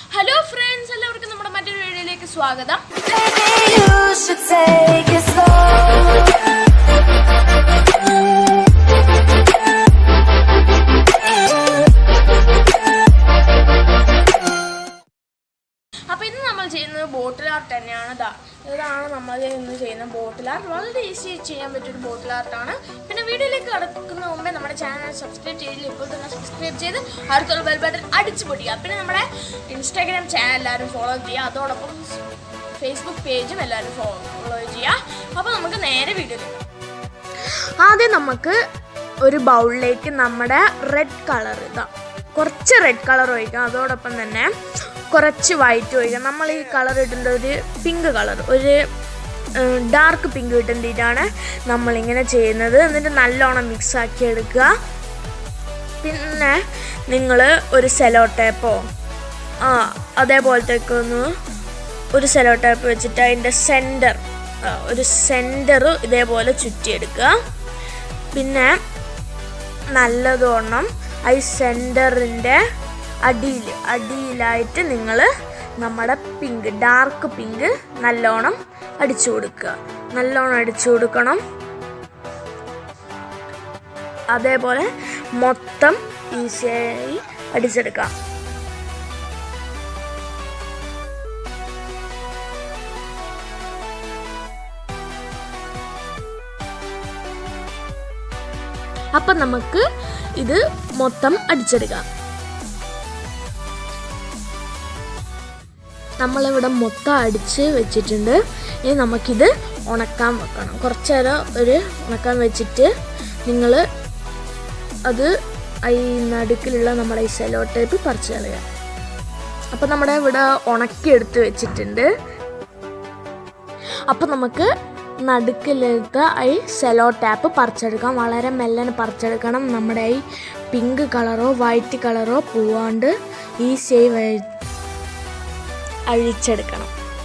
Hello friends എല്ലാവർക്കും നമ്മുടെ മറ്റൊരു വീഡിയോയിലേക്ക് സ്വാഗതം Maybe you should take it slow. അപ്പോൾ ഇന്ന് നമ്മൾ ചെയ്യുന്നത് ബോട്ടിൽ ആർട്ട് തന്നെയാണ് ഇതാ ഇതാണ് നമ്മൾ ഇന്ന് ചെയ്യുന്ന ബോട്ടിൽ ആർട്ട് വളരെ ഈസി ചെയ്യാൻ പറ്റിയൊരു ബോട്ടിൽ ആർട്ടാണ് പിന്നെ വീഡിയോയിലേക്ക് കടക്കുന്ന മുമ്പേ നമ്മുടെ ചാനൽ സബ്സ്ക്രൈബ് ചെയ്തില്ല ഇപ്പോൾ തന്നെ സബ്സ്ക്രൈബ് ചെയ്ത് അടുത്തുള്ള ബെൽ ബട്ടൺ അടിച്ചു പൊടിക്കുക പിന്നെ നമ്മുടെ ഇൻസ്റ്റാഗ്രാം ചാനൽ എല്ലാവരും ഫോളോ ചെയ്യുക അതോടൊപ്പം ഫേസ്ബുക്ക് പേജും എല്ലാവരും ഫോളോ ചെയ്യുക അപ്പോൾ നമുക്ക് നേരെ വീഡിയോയിലേക്ക് ആദ്യം നമുക്ക് ഒരു ബൗളിലേക്ക് നമ്മുടെ റെഡ് കളർ ഇതാ കുറച്ച് റെഡ് കളർ ഒഴിക്കാം അതോടൊപ്പം തന്നെ കുറച്ച് വൈറ്റ് ഒഴിക്കാം നമ്മൾ ഈ കളർ ഇടേണ്ട ഒരു പിങ്ക് കളർ ഒരു ഡാർക്ക് പിങ്ക് കിട്ടേണ്ടിയിട്ടാണ് നമ്മളിങ്ങനെ ചെയ്യുന്നത് എന്നിട്ട് നല്ലോണം മിക്സ് ആക്കി എടുക്കുക പിന്നെ നിങ്ങൾ ഒരു സെലോ ടേപ്പോ ആ അതേപോലത്തേക്ക് ഒന്ന് ഒരു സെലോ ടേപ്പ് വെച്ചിട്ട് അതിൻ്റെ സെൻറ്റർ ഒരു സെൻറ്റർ ഇതേപോലെ ചുറ്റിയെടുക്കുക പിന്നെ നല്ലതോണം ഈ സെൻറ്ററിൻ്റെ അടിയിൽ അടിയിലായിട്ട് നിങ്ങൾ നമ്മുടെ പിങ്ക് ഡാർക്ക് പിങ്ക് നല്ലോണം അടിച്ചു കൊടുക്കുക നല്ലോണം അടിച്ചു കൊടുക്കണം അതേപോലെ മൊത്തം ഈസിയായി അടിച്ചെടുക്കാം അപ്പം നമുക്ക് ഇത് മൊത്തം അടിച്ചെടുക്കാം നമ്മളിവിടെ മൊത്തം അടിച്ച് വെച്ചിട്ടുണ്ട് ഇനി നമുക്കിത് ഉണക്കാൻ വെക്കണം കുറച്ച് നേരം ഒരു ഉണക്കാൻ വെച്ചിട്ട് നിങ്ങൾ അത് ഈ നടുക്കിലുള്ള നമ്മുടെ ഈ സെലോ ടേപ്പ് പറിച്ച് കളയുക അപ്പം നമ്മുടെ ഇവിടെ ഉണക്കിയെടുത്ത് വെച്ചിട്ടുണ്ട് അപ്പം നമുക്ക് നടുക്കിലെടുത്ത ഈ സെലോ ടാപ്പ് പറിച്ചെടുക്കാം വളരെ മെല്ലനെ പറിച്ചെടുക്കണം നമ്മുടെ ഈ പിങ്ക് കളറോ വൈറ്റ് കളറോ പോവാണ്ട് ഈസിയായി അഴിച്ചെടുക്കണം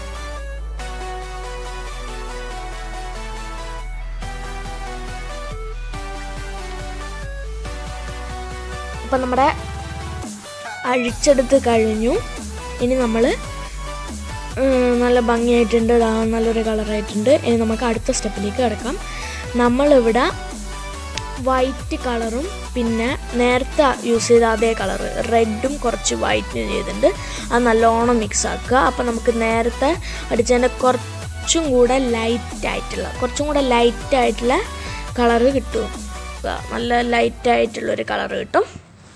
അപ്പം നമ്മുടെ അഴിച്ചെടുത്ത് കഴിഞ്ഞു ഇനി നമ്മൾ നല്ല ഭംഗിയായിട്ടുണ്ട് ഇതാ നല്ലൊരു കളറായിട്ടുണ്ട് ഇനി നമുക്ക് അടുത്ത സ്റ്റെപ്പിലേക്ക് കിടക്കാം നമ്മളിവിടെ വൈറ്റ് കളറും പിന്നെ നേരത്തെ യൂസ് ചെയ്ത അതേ കളർ റെഡും കുറച്ച് വൈറ്റും ചെയ്തിട്ടുണ്ട് അത് നല്ലോണം മിക്സ് ആക്കുക അപ്പോൾ നമുക്ക് നേരത്തെ അടിച്ചതിൻ്റെ കുറച്ചും കൂടെ ലൈറ്റ് ആയിട്ടുള്ള കുറച്ചും കൂടെ ലൈറ്റ് ആയിട്ടുള്ള കളറ് കിട്ടും ദാ നല്ല ലൈറ്റ് ആയിട്ടുള്ളൊരു കളർ കിട്ടും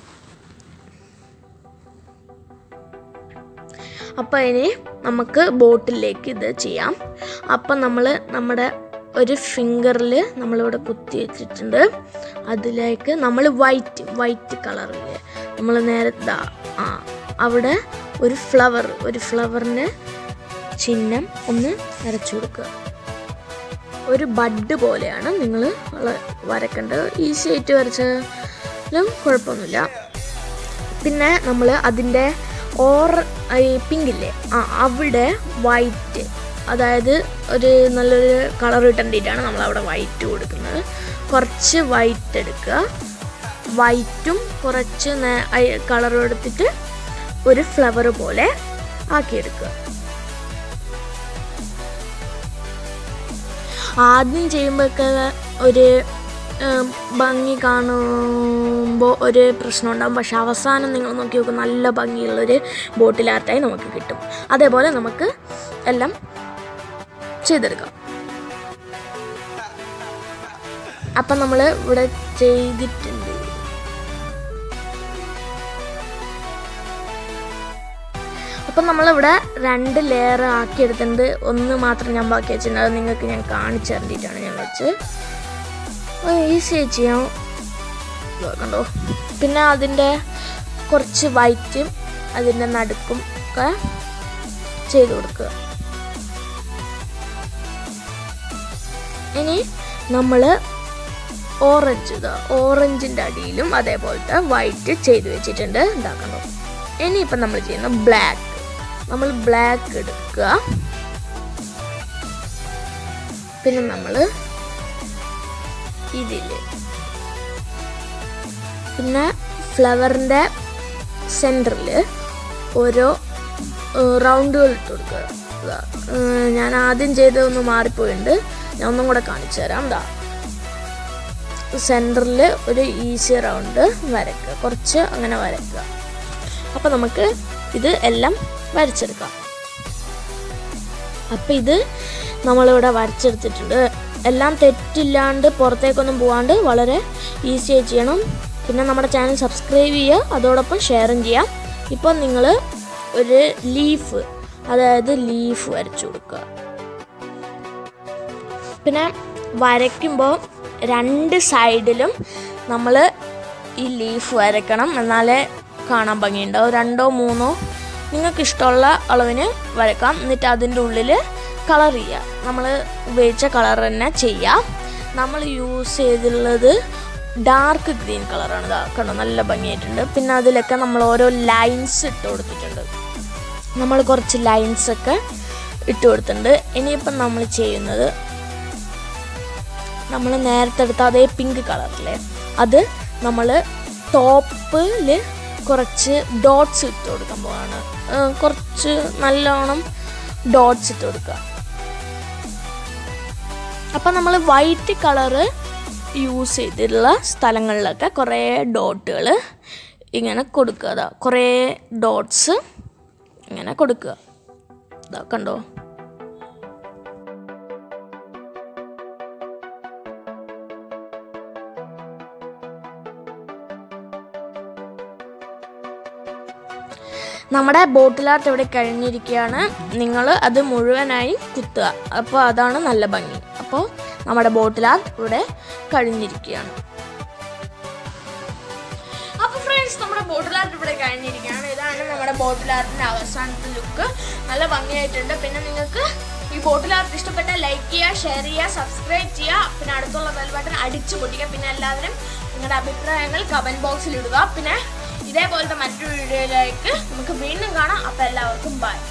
അപ്പോൾ ഇനി നമുക്ക് ബോട്ടിലേക്ക് ഇത് ചെയ്യാം അപ്പം നമ്മൾ നമ്മുടെ ഒരു ഫിംഗറിൽ നമ്മളിവിടെ കുത്തി വെച്ചിട്ടുണ്ട് അതിലേക്ക് നമ്മൾ വൈറ്റ് വൈറ്റ് കളറിൽ നമ്മൾ നേരെ ദാ ആ അവിടെ ഒരു ഫ്ലവർ ഒരു ഫ്ലവറിൻ്റെ ചിഹ്നം ഒന്ന് വരച്ചു കൊടുക്കുക ഒരു ബഡ് പോലെയാണ് നിങ്ങൾ വരക്കേണ്ടത് ഈസി ആയിട്ട് വരച്ചാലും കുഴപ്പമൊന്നുമില്ല പിന്നെ നമ്മൾ അതിൻ്റെ ഓർ ഈ പിങ്കില്ലേ ആ അവിടെ വൈറ്റ് അതായത് ഒരു നല്ലൊരു കളർ കിട്ടേണ്ടിയിട്ടാണ് നമ്മൾ അവിടെ വൈറ്റ് കൊടുക്കുന്നത് കുറച്ച് വൈറ്റ് എടുക്കുക വൈറ്റും കുറച്ച് കളറും എടുത്തിട്ട് ഒരു ഫ്ലവർ പോലെ ആക്കിയെടുക്കുക ആദ്യം ചെയ്യുമ്പോഴൊക്കെ ഒരു ഭംഗി കാണുമ്പോൾ ഒരു പ്രശ്നം ഉണ്ടാകും പക്ഷെ അവസാനം നിങ്ങൾ നോക്കി നോക്കും നല്ല ഭംഗിയുള്ളൊരു ബോട്ടിൽ ആർട്ടായി നമുക്ക് കിട്ടും അതേപോലെ നമുക്ക് എല്ലാം ചെയ്തെടുക്കാം അപ്പം നമ്മൾ ഇവിടെ ചെയ്തിട്ടുണ്ട് അപ്പം നമ്മളിവിടെ രണ്ട് ലെയർ ആക്കിയെടുത്തിട്ടുണ്ട് ഒന്ന് മാത്രം ഞാൻ ബാക്കി വെച്ചിട്ടുണ്ട് അത് നിങ്ങൾക്ക് ഞാൻ കാണിച്ചു തരേണ്ടിയിട്ടാണ് ഞാൻ വെച്ച് ഈസി ആയി ചെയ്യാം കണ്ടോ പിന്നെ അതിൻ്റെ കുറച്ച് വൈറ്റും അതിൻ്റെ നടുക്കും ഒക്കെ ചെയ്ത് കൊടുക്കുക ഇനി നമ്മൾ ഓറഞ്ച് ഇതാ ഓറഞ്ചിൻ്റെ അടിയിലും അതേപോലത്തെ വൈറ്റ് ചെയ്ത് വെച്ചിട്ടുണ്ട് ഉണ്ടാക്കണോ ഇനിയിപ്പം നമ്മൾ ചെയ്യുന്ന ബ്ലാക്ക് നമ്മൾ ബ്ലാക്ക് എടുക്കുക പിന്നെ നമ്മൾ ഇതിൽ പിന്നെ ഫ്ലവറിൻ്റെ സെൻറ്ററിൽ ഓരോ റൗണ്ടുകൾ ഇട്ട് കൊടുക്കുക ഇതാ ഏർ ഞാൻ ആദ്യം ചെയ്തതൊന്ന് മാറിപ്പോയിട്ടുണ്ട് ഞാൻ ഒന്നും കൂടെ കാണിച്ചു തരാം ഇതാ സെൻറ്ററിൽ ഒരു ഈസി റൗണ്ട് വരയ്ക്കുക കുറച്ച് അങ്ങനെ വരയ്ക്കുക അപ്പോൾ നമുക്ക് ഇത് എല്ലാം വരച്ചെടുക്കാം അപ്പം ഇത് നമ്മളിവിടെ വരച്ചെടുത്തിട്ടുണ്ട് എല്ലാം തെറ്റില്ലാണ്ട് പുറത്തേക്കൊന്നും പോകാണ്ട് വളരെ ഈസി ആയി ചെയ്യണം പിന്നെ നമ്മുടെ ചാനൽ സബ്സ്ക്രൈബ് ചെയ്യുക അതോടൊപ്പം ഷെയറും ചെയ്യാം ഇപ്പോൾ നിങ്ങൾ ഒരു ലീഫ് അതായത് ലീഫ് വരച്ചു കൊടുക്കുക പിന്നെ വരയ്ക്കുമ്പോൾ രണ്ട് സൈഡിലും നമ്മൾ ഈ ലീഫ് വരയ്ക്കണം എന്നാലേ കാണാൻ ഭംഗിയുണ്ടാവും രണ്ടോ മൂന്നോ നിങ്ങൾക്ക് ഇഷ്ടമുള്ള അളവിന് വരക്കാം എന്നിട്ട് അതിൻ്റെ ഉള്ളിൽ കളർ ചെയ്യുക നമ്മൾ ഉപയോഗിച്ച കളർ തന്നെ ചെയ്യാം നമ്മൾ യൂസ് ചെയ്തിട്ടുള്ളത് ഡാർക്ക് ഗ്രീൻ കളറാണ് ഇതാ കണ്ടോ നല്ല ഭംഗിയായിട്ടുണ്ട് പിന്നെ അതിലൊക്കെ നമ്മൾ ഓരോ ലൈൻസ് ഇട്ട് കൊടുത്തിട്ടുണ്ട് നമ്മൾ കുറച്ച് ലൈൻസ് ഒക്കെ ഇട്ട് കൊടുത്തിട്ടുണ്ട് ഇനിയിപ്പം നമ്മൾ ചെയ്യുന്നത് നമ്മൾ നേരത്തെ എടുത്ത അതേ പിങ്ക് കളറിലെ അത് നമ്മൾ ടോപ്പിൽ കുറച്ച് ഡോട്ട്സ് ഇട്ട് കൊടുക്കാൻ പോവാണ് ഏർ കുറച്ച് നല്ലോണം ഡോട്ട്സ് ഇട്ട് കൊടുക്കുക അപ്പം നമ്മൾ വൈറ്റ് കളറ് യൂസ് ചെയ്തിട്ടുള്ള സ്ഥലങ്ങളിലൊക്കെ കുറേ ഡോട്ടുകൾ ഇങ്ങനെ കൊടുക്കുക അതാ കുറേ ഡോട്ട്സ് ഇങ്ങനെ കൊടുക്കുക ഇതാ കണ്ടോ നമ്മുടെ ബോട്ടിൽ ആർട്ട് ഇവിടെ കഴിഞ്ഞിരിക്കുകയാണ് നിങ്ങൾ അത് മുഴുവനായി കുത്തുക അപ്പോൾ അതാണ് നല്ല ഭംഗി അപ്പോൾ നമ്മുടെ ബോട്ടിൽ ആർട്ട് ഇവിടെ കഴിഞ്ഞിരിക്കുകയാണ് അപ്പോൾ ഫ്രണ്ട്സ് നമ്മുടെ ബോട്ടിൽ ആർട്ട് ഇവിടെ കഴിഞ്ഞിരിക്കുകയാണ് ഇതാണ് നമ്മുടെ ബോട്ടിൽ ആർട്ടിൻ്റെ അവസാനത്തെ ലുക്ക് നല്ല ഭംഗിയായിട്ടുണ്ട് പിന്നെ നിങ്ങൾക്ക് ഈ ബോട്ടിൽ ആർട്ട് ഇഷ്ടപ്പെട്ട ലൈക്ക് ചെയ്യുക ഷെയർ ചെയ്യുക സബ്സ്ക്രൈബ് ചെയ്യുക പിന്നെ അടുത്തുള്ള ബെൽ ബട്ടൺ അടിച്ചു പൊട്ടിക്കുക പിന്നെ എല്ലാവരും നിങ്ങളുടെ അഭിപ്രായങ്ങൾ കമൻറ്റ് ബോക്സിൽ ഇടുക പിന്നെ ഇതേപോലത്തെ മറ്റൊരു വീഡിയോയിലേക്ക് നമുക്ക് വീണ്ടും കാണാം അപ്പോൾ എല്ലാവർക്കും ബൈ